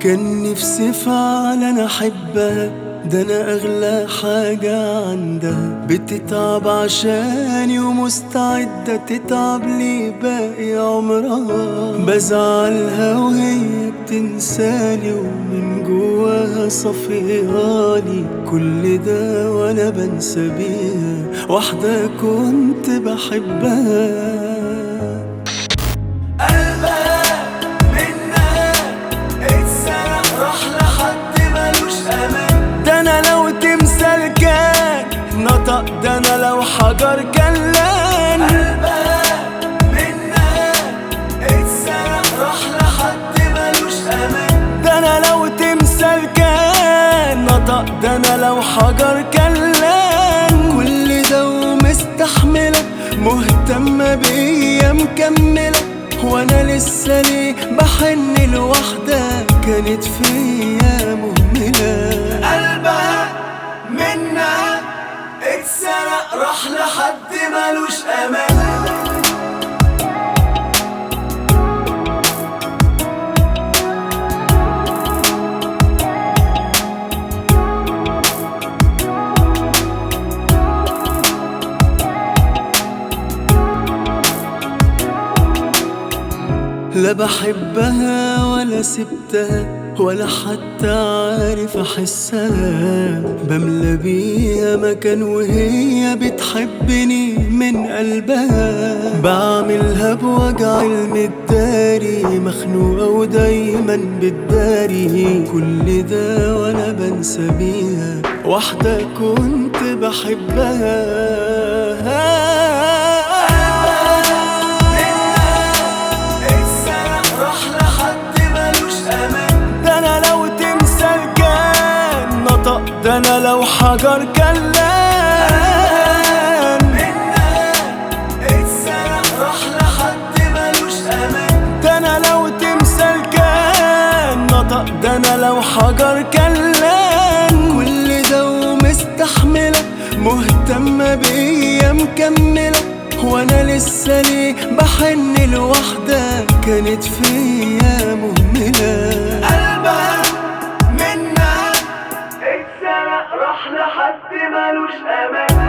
كان نفسي فعلا احبها ده انا اغلى حاجة عندها بتتعب عشاني ومستعدة تتعب لي باقي عمرها بزعلها وهي بتنساني ومن جواها صفياني كل ده وانا بنسى بيها واحدة كنت بحبها قلبها منها اتسرق راح لحد ملوش امان ده انا لو تمثال كان نطق ده انا لو حجر كلان قلبها منها اتسرق راح لحد ملوش امان ده انا لو تمثال كان نطق ده انا لو حجر كلان كل ده ومستحمله مهتمة بيا مكملة وانا لسه ليه بحن لوحدة كانت فيا مهملة قلبها منها اتسرق راح لحد ملوش امان لا بحبها ولا سبتها ولا حتى عارف احسها بملى بيها مكان وهي بتحبني من قلبها بعملها بوجع المداري مخنوقة ودايما بتداري كل ده وانا بنسى بيها واحدة كنت بحبها اتسرق راح لحد ملوش امان ده انا لو تمثال كان نطق ده انا لو حجر كلام منها اتسرق راح لحد ملوش امان ده انا لو تمثال كان نطق ده انا لو حجر كلام كل ده ومستحمله مهتمة بيا مكملة وانا لسه ليه بحن لوحدة كانت فيا مهملة قلبها منها اتسرق راح لحد ملوش امان